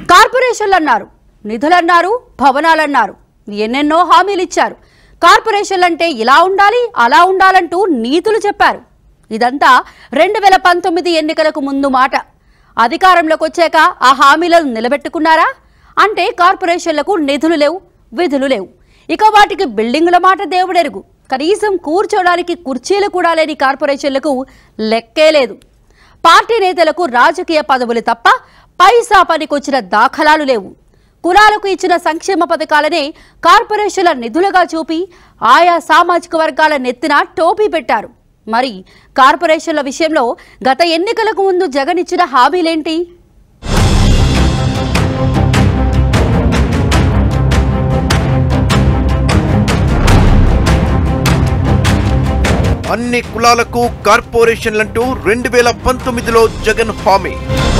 కార్పొరేషన్లు అన్నారు నిధులన్నారు భవనాలన్నారు ఎన్నెన్నో హామీలు ఇచ్చారు కార్పొరేషన్లంటే ఇలా ఉండాలి అలా ఉండాలంటూ నీతులు చెప్పారు ఇదంతా రెండు వేల పంతొమ్మిది ఎన్నికలకు ముందు మాట అధికారంలోకి వచ్చాక ఆ హామీలను నిలబెట్టుకున్నారా అంటే కార్పొరేషన్లకు నిధులు లేవు విధులు లేవు ఇక వాటికి బిల్డింగుల మాట దేవుడెరుగు కనీసం కూర్చోడానికి కుర్చీలు కూడా లేని కార్పొరేషన్లకు లెక్కే లేదు పార్టీ నేతలకు రాజకీయ పదవులు తప్ప పైసా పనికొచ్చిన దాఖలాలు లేవు కులాలకు ఇచ్చిన సంక్షేమ పథకాలనే కార్పొరేషన్ల నిధులుగా చూపి ఆయా సామాజిక వర్గాల నెత్తిన టోపీ పెట్టారు మరి కార్పొరేషన్ల విషయంలో గత ఎన్నికలకు ముందు జగన్ ఇచ్చిన హామీలేంటి అన్ని కులాలకు కార్పొరేషన్లంటూ రెండు వేల పంతొమ్మిదిలో జగన్ హామీ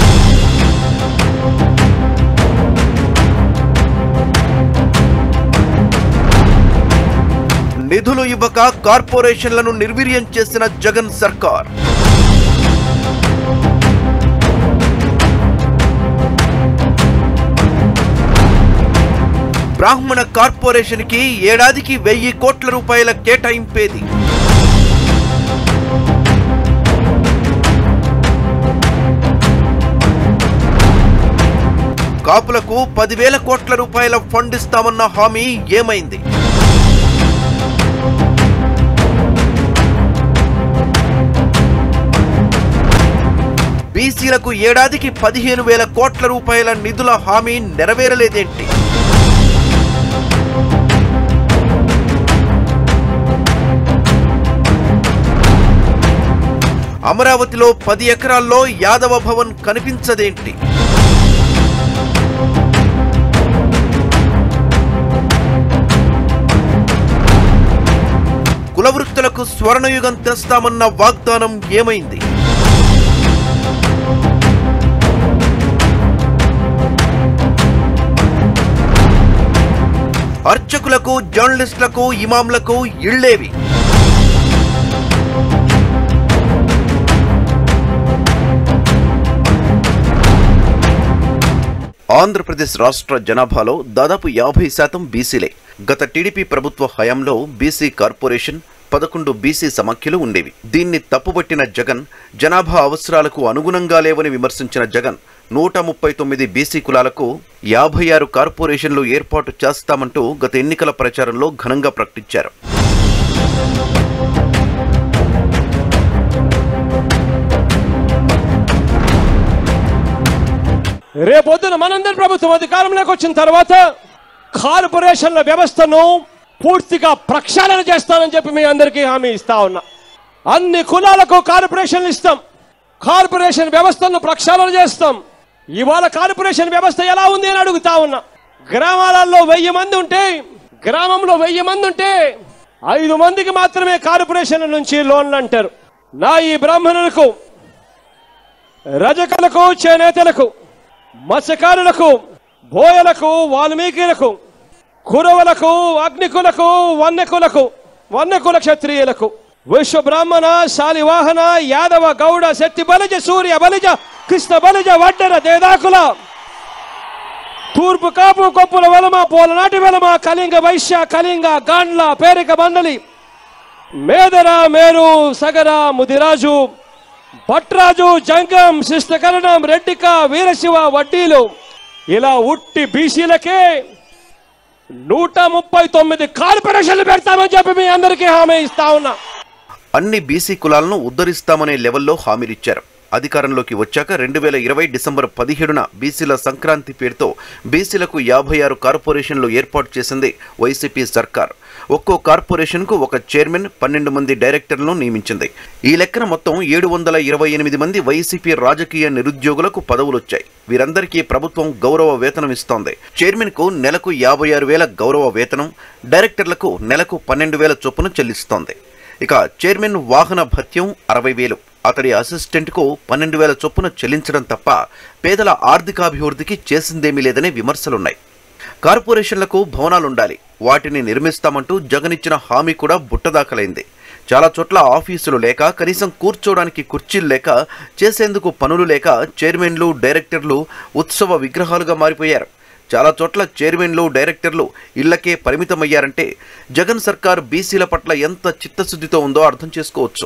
నిధులు ఇవ్వక కార్పొరేషన్లను నిర్వీర్యం చేసిన జగన్ సర్కార్ బ్రాహ్మణ కార్పొరేషన్కి ఏడాదికి వెయ్యి కోట్ల రూపాయల కేటాయింపేది కాపులకు పదివేల కోట్ల రూపాయల ఫండ్ ఇస్తామన్న హామీ ఏమైంది బీసీలకు ఏడాదికి పదిహేను వేల కోట్ల రూపాయల నిధుల హామీ నెరవేరలేదేంటి అమరావతిలో పది ఎకరాల్లో యాదవ భవన్ కనిపించదేంటి కులవృత్తులకు స్వర్ణయుగం తెస్తామన్న వాగ్దానం ఏమైంది అర్చకులకు జర్నలిస్టులకు ఇమాంలకు ఇళ్లేవి ఆంధ్రప్రదేశ్ రాష్ట్ర జనాభాలో దాదాపు యాభై శాతం బీసీలే గత టీడీపీ ప్రభుత్వ హయాంలో బీసీ కార్పొరేషన్ పదకొండు బీసీ సమాఖ్యలు ఉండేవి దీన్ని తప్పుబట్టిన జగన్ జనాభా అవసరాలకు అనుగుణంగా లేవని విమర్శించిన జగన్ నూట ముప్పై తొమ్మిది బీసీ కులాలకు యాభై ఆరు కార్పొరేషన్లు ఏర్పాటు చేస్తామంటూ గత ఎన్నికల ప్రచారంలో ఘనంగా ప్రకటించారు రేపొద్దున మనందరి ప్రభుత్వం అధికారంలోకి వచ్చిన తర్వాత కార్పొరేషన్ల వ్యవస్థను పూర్తిగా ప్రక్షాళన చేస్తానని చెప్పి మీ అందరికీ హామీ ఇస్తా ఉన్నా అన్ని కులాలకు కార్పొరేషన్లు ఇస్తాం కార్పొరేషన్ వ్యవస్థను ప్రక్షాళన చేస్తాం ఇవాళ కార్పొరేషన్ వ్యవస్థ ఎలా ఉంది అని అడుగుతా ఉన్నా గ్రామాలలో వెయ్యి మంది ఉంటే గ్రామంలో వెయ్యి మంది ఉంటే ఐదు మందికి మాత్రమే కార్పొరేషన్ల నుంచి లోన్లు అంటారు నా ఈ బ్రాహ్మణులకు రజకులకు చేనేతలకు మత్స్యకారులకు బోయలకు వాల్మీకులకు కురవలకు అగ్నికులకు వన్నెకులకు వన్నెకుల క్షత్రియులకు విశ్వ బ్రాహ్మణ శాలివాహన యాదవ గౌడ శక్తి బలిజ సూర్య బలిజ కృష్ణ బలిజ వడ్డెర దేదాకుల తూర్పు కాపు కొప్పుల వెలమ పోలనాటి వెలమ కళింగ వైశ్య కళింగ గాండ్ల పేరిక మండలి మేదర మేరు సగర ముదిరాజు భట్రాజు జంగం శిష్టకరణం రెడ్డిక వీరశివ వడ్డీలు ఇలా ఉట్టి బీసీలకే నూట ముప్పై తొమ్మిది కార్పొరేషన్లు పెడతామని చెప్పి మీ అందరికీ హామీ ఇస్తా ఉన్నా అన్ని బీసీ కులాలను ఉద్ధరిస్తామనే లెవెల్లో హామీలిచ్చారు అధికారంలోకి వచ్చాక రెండు వేల ఇరవై డిసెంబర్ పదిహేడున బీసీల సంక్రాంతి పేరుతో బీసీలకు యాభై ఆరు కార్పొరేషన్లు ఏర్పాటు చేసింది వైసీపీ సర్కార్ ఒక్కో కార్పొరేషన్కు ఒక చైర్మన్ పన్నెండు మంది డైరెక్టర్లను నియమించింది ఈ లెక్కన మొత్తం ఏడు వందల ఇరవై ఎనిమిది మంది వైసీపీ రాజకీయ నిరుద్యోగులకు పదవులొచ్చాయి వీరందరికీ ప్రభుత్వం గౌరవ వేతనం ఇస్తోంది చైర్మన్కు నెలకు యాభై ఆరు వేల గౌరవ వేతనం డైరెక్టర్లకు నెలకు పన్నెండు వేల చొప్పున చెల్లిస్తోంది ఇక చైర్మన్ వాహన భత్యం అరవై వేలు అతడి అసిస్టెంట్కు పన్నెండు వేల చొప్పున చెల్లించడం తప్ప పేదల ఆర్థికాభివృద్ధికి చేసిందేమీ లేదనే విమర్శలున్నాయి కార్పొరేషన్లకు భవనాలుండాలి వాటిని నిర్మిస్తామంటూ జగన్ ఇచ్చిన హామీ కూడా బుట్టదాఖలైంది చాలా చోట్ల ఆఫీసులు లేక కనీసం కూర్చోవడానికి కుర్చీలు లేక చేసేందుకు పనులు లేక చైర్మన్లు డైరెక్టర్లు ఉత్సవ విగ్రహాలుగా మారిపోయారు చాలా చోట్ల చైర్మన్లు డైరెక్టర్లు ఇళ్లకే పరిమితమయ్యారంటే జగన్ సర్కార్ బీసీల పట్ల ఎంత చిత్తశుద్ధితో ఉందో అర్థం చేసుకోవచ్చు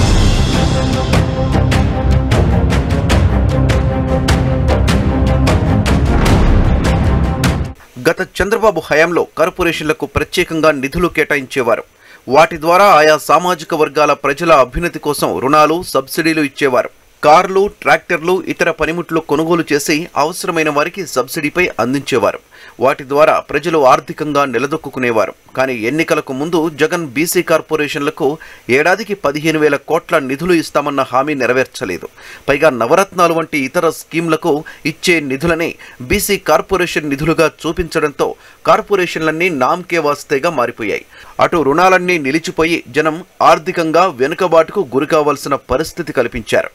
గత చంద్రబాబు హయాంలో కార్పొరేషన్లకు ప్రత్యేకంగా నిధులు కేటాయించేవారు వాటి ద్వారా ఆయా సామాజిక వర్గాల ప్రజల అభ్యున్నతి కోసం రుణాలు సబ్సిడీలు ఇచ్చేవారు కార్లు ట్రాక్టర్లు ఇతర పనిముట్లు కొనుగోలు చేసి అవసరమైన వారికి సబ్సిడీపై అందించేవారు వాటి ద్వారా ప్రజలు ఆర్థికంగా నిలదొక్కునేవారు కానీ ఎన్నికలకు ముందు జగన్ బీసీ కార్పొరేషన్లకు ఏడాదికి పదిహేను వేల కోట్ల నిధులు ఇస్తామన్న హామీ నెరవేర్చలేదు పైగా నవరత్నాలు వంటి ఇతర స్కీంలకు ఇచ్చే నిధులనే బీసీ కార్పొరేషన్ నిధులుగా చూపించడంతో కార్పొరేషన్లన్నీ నామ్కే వాస్తేగా మారిపోయాయి అటు రుణాలన్నీ నిలిచిపోయి జనం ఆర్థికంగా వెనుకబాటుకు గురికావాల్సిన పరిస్థితి కల్పించారు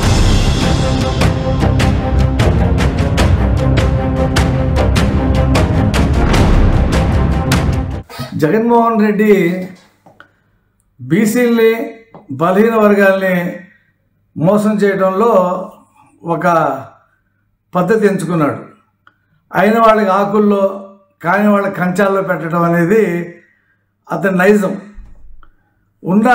జగన్మోహన్ రెడ్డి బీసీల్ని బలహీన వర్గాల్ని మోసం చేయడంలో ఒక పద్ధతి ఎంచుకున్నాడు అయిన వాళ్ళకి ఆకుల్లో కాని వాళ్ళ కంచాల్లో పెట్టడం అనేది అతని నైజం ఉన్న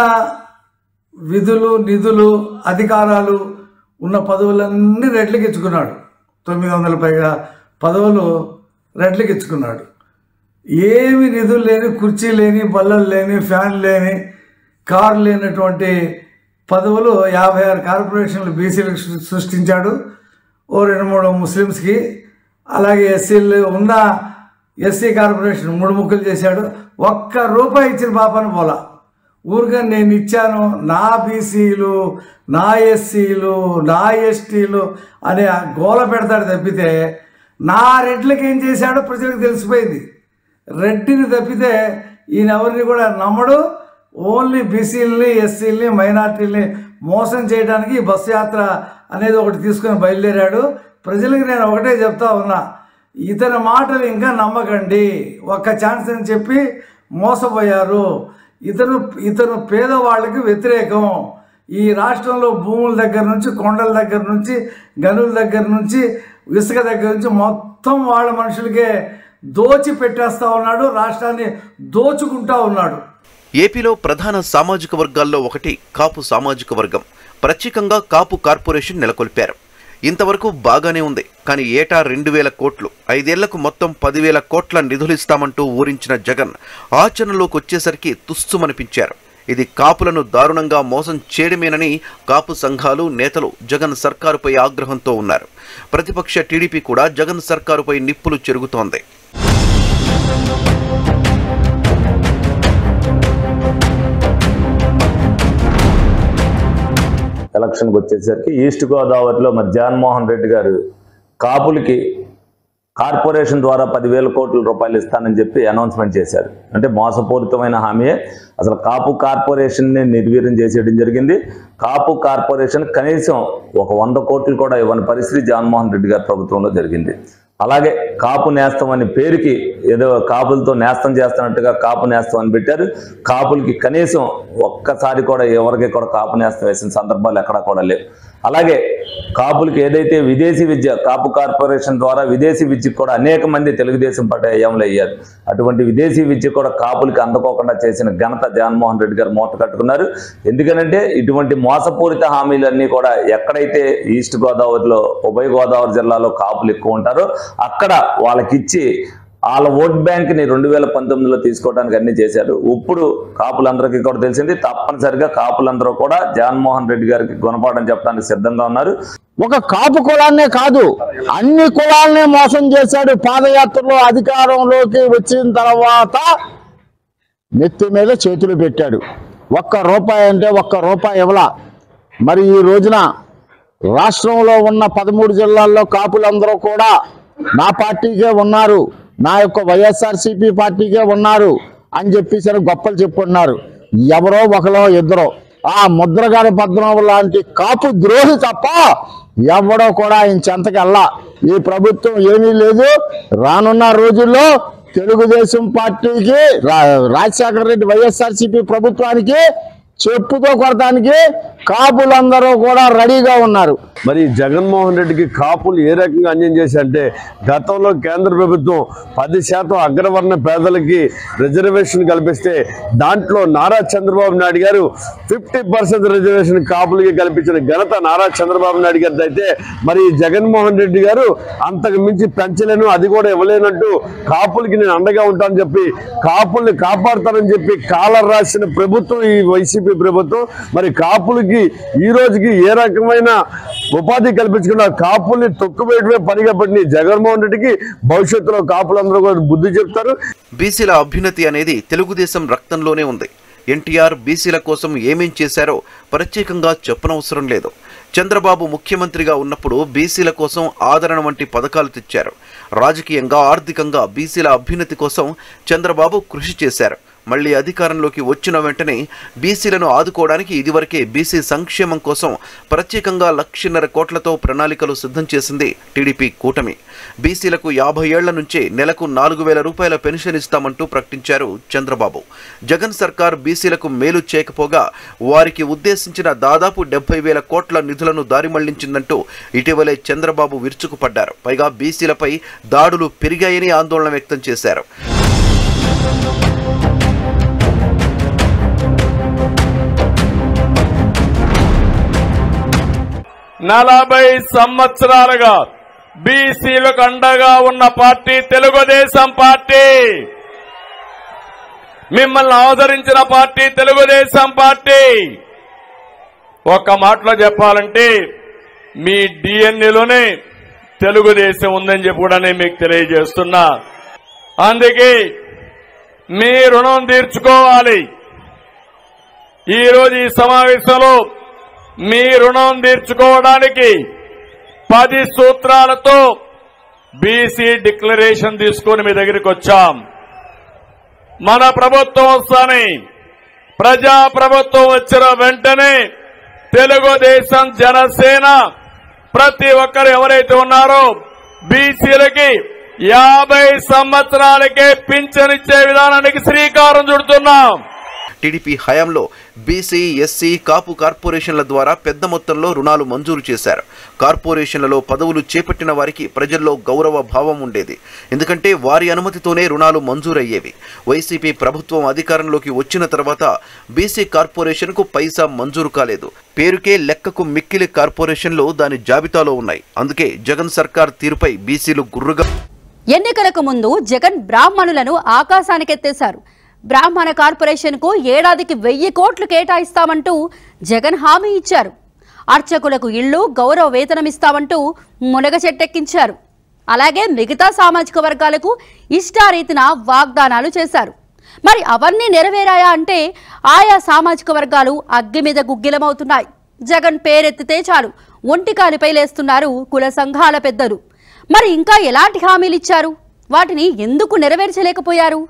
విధులు నిధులు అధికారాలు ఉన్న పదవులన్నీ రెట్లకిచ్చుకున్నాడు తొమ్మిది వందల పైగా పదవులు రెట్లకిచ్చుకున్నాడు ఏమి నిధులు లేని కుర్చీ లేని బల్లలు లేని ఫ్యాన్ లేని కారు లేనటువంటి పదవులు యాభై ఆరు కార్పొరేషన్లు బీసీలకు సృ- సృష్టించాడు ఓ రెండు మూడు ముస్లిమ్స్కి అలాగే ఎస్సీలు ఉన్న ఎస్సీ కార్పొరేషన్ మూడు ముక్కలు చేశాడు ఒక్క రూపాయి ఇచ్చిన పాపను పోలా ఊరిగా నేను ఇచ్చాను నా బీసీలు నా ఎస్సీలు నా ఎస్టీలు అనే ఆ గోల పెడతాడు తప్పితే నా రెడ్లకి ఏం చేశాడో ప్రజలకు తెలిసిపోయింది రెడ్డిని తప్పితే ఈయన ఎవరిని కూడా నమ్మడు ఓన్లీ బీసీలని ఎస్సీలని మైనార్టీలని మోసం చేయడానికి ఈ బస్సు యాత్ర అనేది ఒకటి తీసుకొని బయలుదేరాడు ప్రజలకు నేను ఒకటే చెప్తా ఉన్నా ఇతని మాటలు ఇంకా నమ్మకండి ఒక్క ఛాన్స్ అని చెప్పి మోసపోయారు ఇతను ఇతను పేదవాళ్ళకి వ్యతిరేకం ఈ రాష్ట్రంలో భూముల దగ్గర నుంచి కొండల దగ్గర నుంచి గనుల దగ్గర నుంచి ఇసుక దగ్గర నుంచి మొత్తం వాళ్ళ మనుషులకే దోచి పెట్టేస్తా ఉన్నాడు రాష్ట్రాన్ని దోచుకుంటా ఉన్నాడు ఏపీలో ప్రధాన సామాజిక వర్గాల్లో ఒకటి కాపు సామాజిక వర్గం ప్రత్యేకంగా కాపు కార్పొరేషన్ నెలకొల్పారు ఇంతవరకు బాగానే ఉంది కానీ ఏటా రెండు వేల కోట్లు ఐదేళ్లకు మొత్తం పదివేల కోట్ల నిధులిస్తామంటూ ఊరించిన జగన్ ఆచరణలోకి వచ్చేసరికి తుస్సుమనిపించారు ఇది కాపులను దారుణంగా మోసం చేయడమేనని కాపు సంఘాలు నేతలు జగన్ సర్కారుపై ఆగ్రహంతో ఉన్నారు ప్రతిపక్ష టీడీపీ కూడా జగన్ సర్కారుపై నిప్పులు చెరుగుతోంది ఎలక్షన్కి వచ్చేసరికి ఈస్ట్ గోదావరిలో మరి జగన్మోహన్ రెడ్డి గారు కాపులకి కార్పొరేషన్ ద్వారా పదివేల కోట్ల రూపాయలు ఇస్తానని చెప్పి అనౌన్స్మెంట్ చేశారు అంటే మోసపూరితమైన హామీయే అసలు కాపు కార్పొరేషన్ని నిర్వీర్యం చేసేయడం జరిగింది కాపు కార్పొరేషన్ కనీసం ఒక వంద కోట్లు కూడా ఇవ్వని పరిస్థితి జగన్మోహన్ రెడ్డి గారి ప్రభుత్వంలో జరిగింది అలాగే కాపు నేస్తం అనే పేరుకి ఏదో కాపులతో నేస్తం చేస్తున్నట్టుగా కాపు నేస్తం అని పెట్టారు కాపులకి కనీసం ఒక్కసారి కూడా ఎవరికి కూడా కాపు నేస్తం వేసిన సందర్భాలు ఎక్కడా కూడా లేవు అలాగే కాపులకి ఏదైతే విదేశీ విద్య కాపు కార్పొరేషన్ ద్వారా విదేశీ విద్యకు కూడా అనేక మంది తెలుగుదేశం పార్టీ అయ్యాములు అయ్యారు అటువంటి విదేశీ విద్య కూడా కాపులకి అందుకోకుండా చేసిన ఘనత జగన్మోహన్ రెడ్డి గారు మూట కట్టుకున్నారు ఎందుకనంటే ఇటువంటి మోసపూరిత హామీలన్నీ కూడా ఎక్కడైతే ఈస్ట్ గోదావరిలో ఉభయ గోదావరి జిల్లాలో కాపులు ఎక్కువ ఉంటారో అక్కడ వాళ్ళకిచ్చి వాళ్ళ ఓట్ బ్యాంక్ ని రెండు వేల పంతొమ్మిదిలో తీసుకోవడానికి అన్ని చేశారు ఇప్పుడు కాపులందరికీ కూడా తెలిసింది తప్పనిసరిగా కాపులందరూ కూడా జగన్మోహన్ రెడ్డి గారికి గుణపాఠం చెప్పడానికి సిద్ధంగా ఉన్నారు ఒక కాపు కులాన్నే కాదు అన్ని కులాల్ని మోసం చేశాడు పాదయాత్రలో అధికారంలోకి వచ్చిన తర్వాత నెత్తి మీద చేతులు పెట్టాడు ఒక్క రూపాయి అంటే ఒక్క రూపాయి ఇవ్వలా మరి ఈ రోజున రాష్ట్రంలో ఉన్న పదమూడు జిల్లాల్లో కాపులందరూ కూడా నా పార్టీకే ఉన్నారు నా యొక్క వైఎస్ఆర్సీపీ పార్టీకే ఉన్నారు అని చెప్పేసి అని గొప్పలు చెప్పుకున్నారు ఎవరో ఒకరో ఇద్దరో ఆ ముద్రగారి పద్మనాభం లాంటి కాపు ద్రోహి తప్ప ఎవడో కూడా ఆయన చెంతకి వెళ్ళా ఈ ప్రభుత్వం ఏమీ లేదు రానున్న రోజుల్లో తెలుగుదేశం పార్టీకి రా- రాజశేఖర రెడ్డి వైఎస్ఆర్సీపీ ప్రభుత్వానికి చెప్పుతో కొడటానికి కాపులందరూ కూడా రెడీగా ఉన్నారు మరి జగన్మోహన్ రెడ్డికి కాపులు ఏ రకంగా అన్యాయం చేశారంటే గతంలో కేంద్ర ప్రభుత్వం పది శాతం అగ్రవర్ణ పేదలకి రిజర్వేషన్ కల్పిస్తే దాంట్లో నారా చంద్రబాబు నాయుడు గారు ఫిఫ్టీ పర్సెంట్ రిజర్వేషన్ కాపులకి కల్పించిన ఘనత నారా చంద్రబాబు నాయుడు గారిది అయితే మరి జగన్మోహన్ రెడ్డి గారు అంతకు మించి పెంచలేను అది కూడా ఇవ్వలేనంటూ కాపులకి నేను అండగా ఉంటానని చెప్పి కాపుల్ని కాపాడుతానని చెప్పి కాలర్ రాసిన ప్రభుత్వం ఈ వైసీపీ ప్రభుత్వం మరి కాపులకి ఈ రోజుకి ఏ రకమైన ఉపాధి కల్పించకుండా కాపుల్ని తొక్కువేయడమే పనిగా పడిన ఈ జగన్మోహన్ రెడ్డికి భవిష్యత్తులో కాపులందరూ కూడా బుద్ధి చెప్తారు బీసీల అభ్యున్నతి అనేది తెలుగుదేశం రక్తంలోనే ఉంది ఎన్టీఆర్ బీసీల కోసం ఏమేం చేశారో ప్రత్యేకంగా చెప్పనవసరం లేదు చంద్రబాబు ముఖ్యమంత్రిగా ఉన్నప్పుడు బీసీల కోసం ఆదరణ వంటి పథకాలు తెచ్చారు రాజకీయంగా ఆర్థికంగా బీసీల అభ్యున్నతి కోసం చంద్రబాబు కృషి చేశారు మళ్ళీ అధికారంలోకి వచ్చిన వెంటనే బీసీలను ఆదుకోవడానికి ఇదివరకే బీసీ సంక్షేమం కోసం ప్రత్యేకంగా లక్షన్నర కోట్లతో ప్రణాళికలు సిద్ధం చేసింది టీడీపీ కూటమి బీసీలకు యాభై ఏళ్ల నుంచే నెలకు నాలుగు వేల రూపాయల పెన్షన్ ఇస్తామంటూ ప్రకటించారు చంద్రబాబు జగన్ సర్కార్ బీసీలకు మేలు చేయకపోగా వారికి ఉద్దేశించిన దాదాపు డెబ్బై వేల కోట్ల నిధులను దారి మళ్లించిందంటూ ఇటీవలే చంద్రబాబు విరుచుకుపడ్డారు పైగా బీసీలపై దాడులు పెరిగాయని ఆందోళన వ్యక్తం చేశారు నలభై సంవత్సరాలుగా బీసీలకు అండగా ఉన్న పార్టీ తెలుగుదేశం పార్టీ మిమ్మల్ని ఆదరించిన పార్టీ తెలుగుదేశం పార్టీ ఒక మాటలో చెప్పాలంటే మీ డిఎన్ఏలోనే తెలుగుదేశం ఉందని చెప్పి కూడా నేను మీకు తెలియజేస్తున్నా అందుకే మీ రుణం తీర్చుకోవాలి ఈరోజు ఈ సమావేశంలో మీ రుణం తీర్చుకోవడానికి పది సూత్రాలతో బీసీ డిక్లరేషన్ తీసుకొని మీ దగ్గరికి వచ్చాం మన ప్రభుత్వం వస్తానే ప్రజా ప్రభుత్వం వచ్చిన వెంటనే తెలుగుదేశం జనసేన ప్రతి ఒక్కరు ఎవరైతే ఉన్నారో బీసీలకి యాభై సంవత్సరాలకే పింఛనిచ్చే విధానానికి శ్రీకారం చుడుతున్నాం టీడీపీ హయాంలో బీసీ ఎస్సీ కాపు కార్పొరేషన్ల ద్వారా పెద్ద మొత్తంలో రుణాలు మంజూరు చేశారు కార్పొరేషన్లలో పదవులు చేపట్టిన వారికి ప్రజల్లో గౌరవ భావం ఉండేది ఎందుకంటే వారి అనుమతితోనే రుణాలు మంజూరయ్యేవి వైసీపీ ప్రభుత్వం అధికారంలోకి వచ్చిన తర్వాత బీసీ కార్పొరేషన్కు పైసా మంజూరు కాలేదు పేరుకే లెక్కకు మిక్కిలి కార్పొరేషన్లు దాని జాబితాలో ఉన్నాయి అందుకే జగన్ సర్కార్ తీరుపై బీసీలు గుర్రుగా ఎన్నికలకు ముందు జగన్ బ్రాహ్మణులను ఆకాశానికెత్తేశారు బ్రాహ్మణ కార్పొరేషన్కు ఏడాదికి వెయ్యి కోట్లు కేటాయిస్తామంటూ జగన్ హామీ ఇచ్చారు అర్చకులకు ఇళ్లు గౌరవ వేతనం ఇస్తామంటూ మునగ చెట్టెక్కించారు అలాగే మిగతా సామాజిక వర్గాలకు ఇష్టారీతిన వాగ్దానాలు చేశారు మరి అవన్నీ నెరవేరాయా అంటే ఆయా సామాజిక వర్గాలు అగ్గి మీద గుగ్గిలమవుతున్నాయి జగన్ పేరెత్తితే చాలు ఒంటికాలిపై లేస్తున్నారు కుల సంఘాల పెద్దలు మరి ఇంకా ఎలాంటి హామీలు ఇచ్చారు వాటిని ఎందుకు నెరవేర్చలేకపోయారు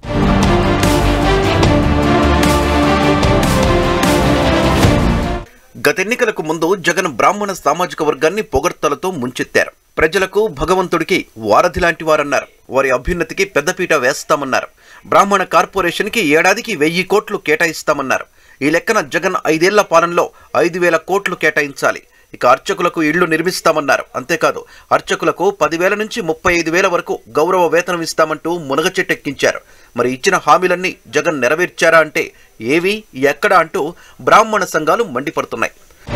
గతెన్నికలకు ముందు జగన్ బ్రాహ్మణ సామాజిక వర్గాన్ని పొగడ్తలతో ముంచెత్తారు ప్రజలకు భగవంతుడికి వారధి లాంటి వారన్నారు వారి అభ్యున్నతికి పెద్దపీట వేస్తామన్నారు బ్రాహ్మణ కార్పొరేషన్కి ఏడాదికి వెయ్యి కోట్లు కేటాయిస్తామన్నారు ఈ లెక్కన జగన్ ఐదేళ్ల పాలనలో ఐదు వేల కోట్లు కేటాయించాలి ఇక అర్చకులకు ఇళ్లు నిర్మిస్తామన్నారు అంతేకాదు అర్చకులకు పదివేల నుంచి ముప్పై ఐదు వేల వరకు గౌరవ వేతనం ఇస్తామంటూ మునగ చెట్టెక్కించారు మరి ఇచ్చిన హామీలన్నీ జగన్ నెరవేర్చారా అంటే ఏవి ఎక్కడ అంటూ బ్రాహ్మణ సంఘాలు మండిపడుతున్నాయి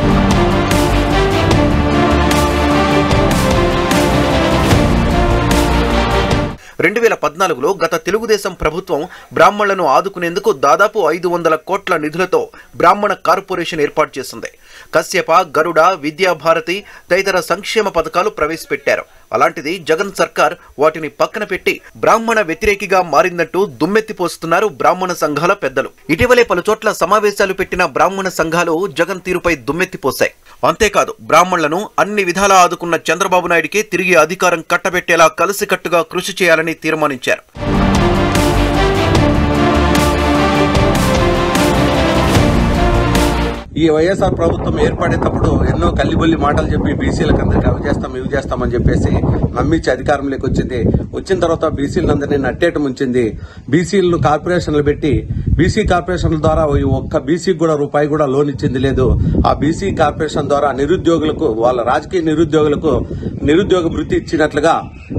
రెండు వేల పద్నాలుగులో గత తెలుగుదేశం ప్రభుత్వం బ్రాహ్మణులను ఆదుకునేందుకు దాదాపు ఐదు వందల కోట్ల నిధులతో బ్రాహ్మణ కార్పొరేషన్ ఏర్పాటు చేసింది కశ్యప గరుడ విద్యాభారతి తదితర సంక్షేమ పథకాలు ప్రవేశపెట్టారు అలాంటిది జగన్ సర్కార్ వాటిని పక్కన పెట్టి బ్రాహ్మణ వ్యతిరేకిగా మారిందంటూ దుమ్మెత్తిపోస్తున్నారు బ్రాహ్మణ సంఘాల పెద్దలు ఇటీవలే పలు చోట్ల సమావేశాలు పెట్టిన బ్రాహ్మణ సంఘాలు జగన్ తీరుపై దుమ్మెత్తిపోశాయి అంతేకాదు బ్రాహ్మణులను అన్ని విధాలా ఆదుకున్న చంద్రబాబు నాయుడికి తిరిగి అధికారం కట్టబెట్టేలా కలిసికట్టుగా కృషి చేయాలని తీర్మానించారు ఈ వైఎస్ఆర్ ప్రభుత్వం ఏర్పడేటప్పుడు ఎన్నో కల్లిబొల్లి మాటలు చెప్పి బీసీలకు అందరికీ అవి చేస్తాం ఇవి చేస్తామని చెప్పేసి నమ్మించి అధికారంలోకి వచ్చింది వచ్చిన తర్వాత బీసీలందరినీ నట్టేట ముంచింది బీసీలను కార్పొరేషన్లు పెట్టి బీసీ కార్పొరేషన్ల ద్వారా ఈ ఒక్క బీసీకి కూడా రూపాయి కూడా లోన్ ఇచ్చింది లేదు ఆ బీసీ కార్పొరేషన్ ద్వారా నిరుద్యోగులకు వాళ్ళ రాజకీయ నిరుద్యోగులకు నిరుద్యోగ వృత్తి ఇచ్చినట్లుగా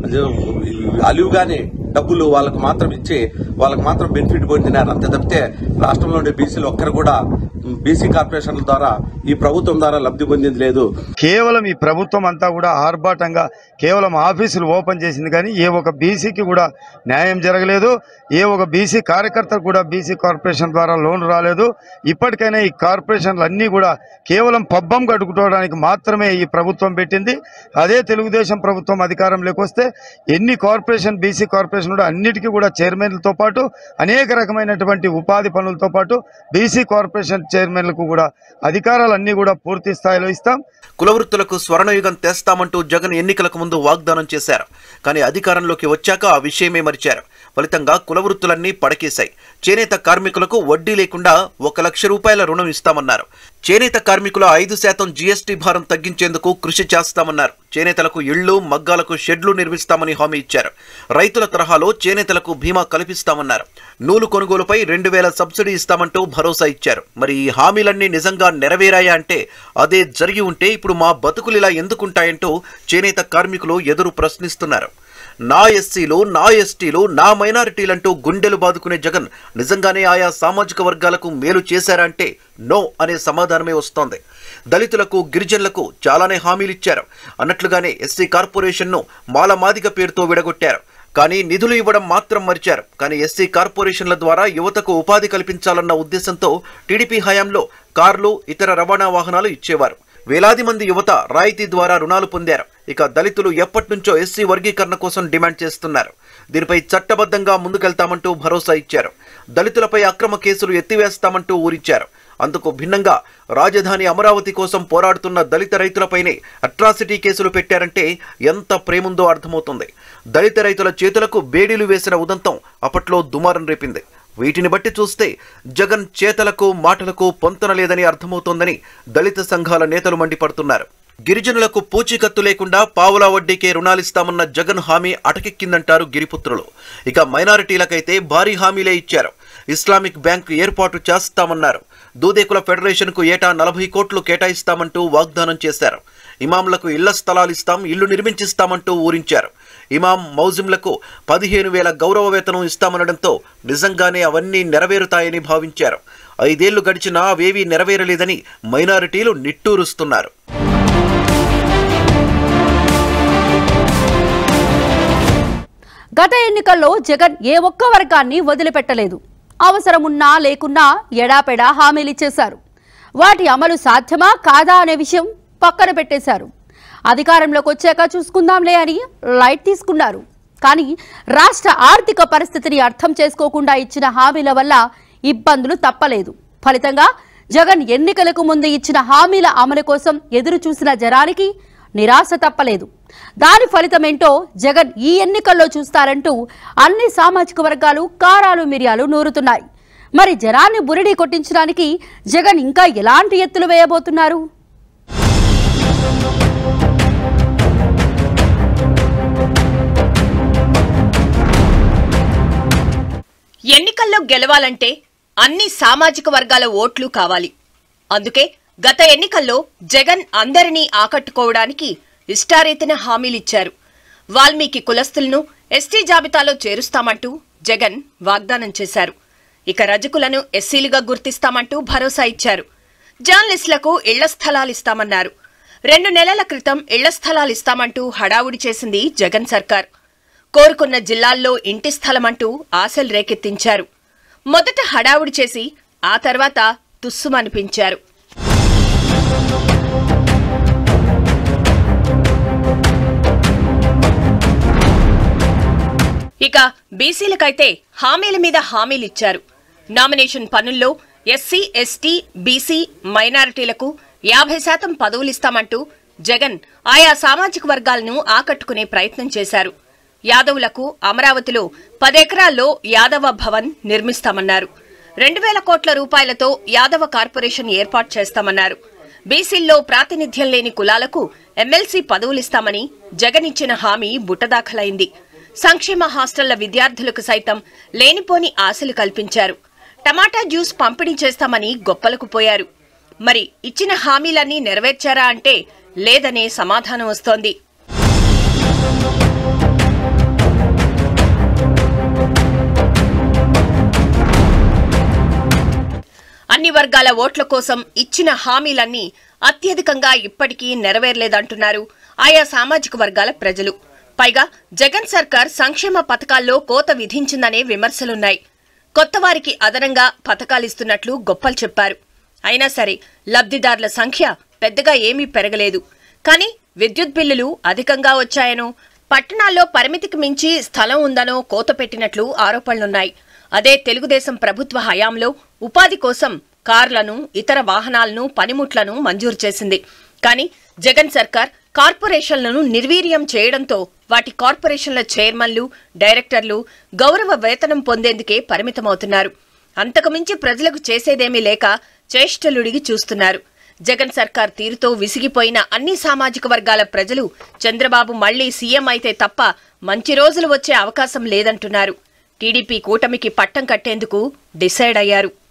అలివుగానే డబ్బులు వాళ్ళకు మాత్రం ఇచ్చి వాళ్ళకి మాత్రం బెనిఫిట్ పొందినారు అంతే తప్పితే రాష్ట్రంలో ఉండే బీసీలు ఒక్కరు కూడా బీసీ కార్పొరేషన్ల ద్వారా ఈ ప్రభుత్వం ద్వారా లబ్ధి పొందింది లేదు కేవలం ఈ ప్రభుత్వం అంతా కూడా ఆర్భాటంగా కేవలం ఆఫీసులు ఓపెన్ చేసింది కానీ ఏ ఒక బీసీకి కూడా న్యాయం జరగలేదు ఏ ఒక బీసీ కార్యకర్తకు కూడా బీసీ కార్పొరేషన్ ద్వారా లోన్ రాలేదు ఇప్పటికైనా ఈ కార్పొరేషన్లు అన్నీ కూడా కేవలం పబ్బం కట్టుకోవడానికి మాత్రమే ఈ ప్రభుత్వం పెట్టింది అదే తెలుగుదేశం ప్రభుత్వం అధికారంలోకి వస్తే ఎన్ని కార్పొరేషన్ బీసీ కార్పొరేషన్ కూడా అన్నిటికీ కూడా చైర్మన్లతో పాటు అనేక రకమైనటువంటి ఉపాధి పనులతో పాటు బీసీ కార్పొరేషన్ చైర్మన్లకు కూడా అధికారాలన్నీ కూడా పూర్తి స్థాయిలో ఇస్తాం కులవృత్తులకు స్వర్ణయుగం తెస్తామంటూ జగన్ ఎన్నికలకు ముందు వాగ్దానం చేశారు కానీ అధికారంలోకి వచ్చాక ఆ విషయమే మరిచారు ఫలితంగా కులవృత్తులన్నీ పడకేశాయి చేనేత కార్మికులకు వడ్డీ లేకుండా ఒక లక్ష రూపాయల రుణం ఇస్తామన్నారు చేనేత కార్మికుల ఐదు శాతం జీఎస్టీ భారం తగ్గించేందుకు కృషి చేస్తామన్నారు చేనేతలకు ఇళ్లు మగ్గాలకు షెడ్లు నిర్మిస్తామని హామీ ఇచ్చారు రైతుల తరహాలో చేనేతలకు బీమా కల్పిస్తామన్నారు నూలు కొనుగోలుపై రెండు వేల సబ్సిడీ ఇస్తామంటూ భరోసా ఇచ్చారు మరి ఈ హామీలన్నీ నిజంగా నెరవేరాయా అంటే అదే జరిగి ఉంటే ఇప్పుడు మా బతుకులు ఇలా ఎందుకుంటాయంటూ చేనేత కార్మికులు ఎదురు ప్రశ్నిస్తున్నారు నా ఎస్సీలు నా ఎస్టీలు నా మైనారిటీలంటూ గుండెలు బాదుకునే జగన్ నిజంగానే ఆయా సామాజిక వర్గాలకు మేలు చేశారా అంటే నో అనే సమాధానమే వస్తోంది దళితులకు గిరిజనులకు చాలానే హామీలిచ్చారు అన్నట్లుగానే ఎస్సీ కార్పొరేషన్ను మాలమాదిగ పేరుతో విడగొట్టారు కానీ నిధులు ఇవ్వడం మాత్రం మరిచారు కానీ ఎస్సీ కార్పొరేషన్ల ద్వారా యువతకు ఉపాధి కల్పించాలన్న ఉద్దేశంతో టీడీపీ హయాంలో కార్లు ఇతర రవాణా వాహనాలు ఇచ్చేవారు వేలాది మంది యువత రాయితీ ద్వారా రుణాలు పొందారు ఇక దళితులు ఎప్పటి నుంచో ఎస్సీ వర్గీకరణ కోసం డిమాండ్ చేస్తున్నారు దీనిపై చట్టబద్ధంగా ముందుకెళ్తామంటూ భరోసా ఇచ్చారు దళితులపై అక్రమ కేసులు ఎత్తివేస్తామంటూ ఊరించారు అందుకు భిన్నంగా రాజధాని అమరావతి కోసం పోరాడుతున్న దళిత రైతులపైనే అట్రాసిటీ కేసులు పెట్టారంటే ఎంత ప్రేముందో అర్థమవుతుంది దళిత రైతుల చేతులకు బేడీలు వేసిన ఉదంతం అప్పట్లో దుమారం రేపింది వీటిని బట్టి చూస్తే జగన్ చేతలకు మాటలకు పొంతన లేదని అర్థమవుతోందని దళిత సంఘాల నేతలు మండిపడుతున్నారు గిరిజనులకు పూచీకత్తు లేకుండా పావులా వడ్డీకే రుణాలిస్తామన్న జగన్ హామీ అటకెక్కిందంటారు గిరిపుత్రులు ఇక మైనారిటీలకైతే భారీ హామీలే ఇచ్చారు ఇస్లామిక్ బ్యాంకు ఏర్పాటు చేస్తామన్నారు దూదేకుల ఫెడరేషన్కు ఏటా నలభై కోట్లు కేటాయిస్తామంటూ వాగ్దానం చేశారు ఇమాంలకు ఇళ్ల స్థలాలిస్తాం ఇల్లు నిర్మించిస్తామంటూ ఊరించారు ఇమాం మౌజింలకు పదిహేను వేల గౌరవ వేతనం ఇస్తామనడంతో నిజంగానే అవన్నీ నెరవేరుతాయని భావించారు ఐదేళ్లు గడిచినా అవేవీ నెరవేరలేదని మైనారిటీలు నిట్టూరుస్తున్నారు గత ఎన్నికల్లో జగన్ ఏ ఒక్క వర్గాన్ని వదిలిపెట్టలేదు అవసరమున్నా లేకున్నా ఎడాపెడా హామీలిచ్చేశారు వాటి అమలు సాధ్యమా కాదా అనే విషయం పక్కన పెట్టేశారు అధికారంలోకి వచ్చాక చూసుకుందాంలే అని లైట్ తీసుకున్నారు కానీ రాష్ట్ర ఆర్థిక పరిస్థితిని అర్థం చేసుకోకుండా ఇచ్చిన హామీల వల్ల ఇబ్బందులు తప్పలేదు ఫలితంగా జగన్ ఎన్నికలకు ముందు ఇచ్చిన హామీల అమలు కోసం ఎదురు చూసిన జనానికి నిరాశ తప్పలేదు దాని ఫలితమేంటో జగన్ ఈ ఎన్నికల్లో చూస్తారంటూ అన్ని సామాజిక వర్గాలు కారాలు మిరియాలు నూరుతున్నాయి మరి జనాన్ని బురిడి కొట్టించడానికి జగన్ ఇంకా ఎలాంటి ఎత్తులు వేయబోతున్నారు ఎన్నికల్లో గెలవాలంటే అన్ని సామాజిక వర్గాల ఓట్లు కావాలి అందుకే గత ఎన్నికల్లో జగన్ అందరినీ ఆకట్టుకోవడానికి ఇష్టారీతిన హామీలిచ్చారు వాల్మీకి కులస్తులను ఎస్టీ జాబితాలో చేరుస్తామంటూ జగన్ వాగ్దానం చేశారు ఇక రజకులను ఎస్సీలుగా గుర్తిస్తామంటూ భరోసా ఇచ్చారు జర్నలిస్టులకు ఇళ్ల స్థలాలిస్తామన్నారు రెండు నెలల క్రితం ఇళ్ల స్థలాలిస్తామంటూ హడావుడి చేసింది జగన్ సర్కార్ కోరుకున్న జిల్లాల్లో ఇంటి స్థలమంటూ ఆశలు రేకెత్తించారు మొదట హడావుడి చేసి ఆ తర్వాత తుస్సుమనిపించారు ఇక బీసీలకైతే హామీల మీద హామీలిచ్చారు నామినేషన్ పనుల్లో ఎస్సీ ఎస్టీ బీసీ మైనారిటీలకు యాభై శాతం పదవులిస్తామంటూ జగన్ ఆయా సామాజిక వర్గాలను ఆకట్టుకునే ప్రయత్నం చేశారు యాదవులకు అమరావతిలో పదెకరాల్లో యాదవ భవన్ నిర్మిస్తామన్నారు రెండు వేల కోట్ల రూపాయలతో యాదవ కార్పొరేషన్ ఏర్పాటు చేస్తామన్నారు బీసీల్లో ప్రాతినిధ్యం లేని కులాలకు ఎమ్మెల్సీ పదవులిస్తామని జగన్ ఇచ్చిన హామీ బుట్టదాఖలైంది సంక్షేమ హాస్టళ్ల విద్యార్థులకు సైతం లేనిపోని ఆశలు కల్పించారు టమాటా జ్యూస్ పంపిణీ చేస్తామని గొప్పలకు పోయారు మరి ఇచ్చిన హామీలన్నీ నెరవేర్చారా అంటే లేదనే సమాధానం వస్తోంది అన్ని వర్గాల ఓట్ల కోసం ఇచ్చిన హామీలన్నీ అత్యధికంగా ఇప్పటికీ నెరవేరలేదంటున్నారు ఆయా సామాజిక వర్గాల ప్రజలు పైగా జగన్ సర్కార్ సంక్షేమ పథకాల్లో కోత విధించిందనే విమర్శలున్నాయి కొత్త వారికి అదనంగా పథకాలిస్తున్నట్లు గొప్పలు చెప్పారు అయినా సరే లబ్ధిదారుల సంఖ్య పెద్దగా ఏమీ పెరగలేదు కానీ విద్యుత్ బిల్లులు అధికంగా వచ్చాయనో పట్టణాల్లో పరిమితికి మించి స్థలం ఉందనో కోత పెట్టినట్లు ఆరోపణలున్నాయి అదే తెలుగుదేశం ప్రభుత్వ హయాంలో ఉపాధి కోసం కార్లను ఇతర వాహనాలను పనిముట్లను మంజూరు చేసింది కానీ జగన్ సర్కార్ కార్పొరేషన్లను నిర్వీర్యం చేయడంతో వాటి కార్పొరేషన్ల చైర్మన్లు డైరెక్టర్లు గౌరవ వేతనం పొందేందుకే పరిమితమవుతున్నారు అంతకుమించి ప్రజలకు చేసేదేమీ లేక చేష్టలుడిగి చూస్తున్నారు జగన్ సర్కార్ తీరుతో విసిగిపోయిన అన్ని సామాజిక వర్గాల ప్రజలు చంద్రబాబు మళ్లీ సీఎం అయితే తప్ప మంచి రోజులు వచ్చే అవకాశం లేదంటున్నారు టీడీపీ కూటమికి పట్టం కట్టేందుకు డిసైడ్ అయ్యారు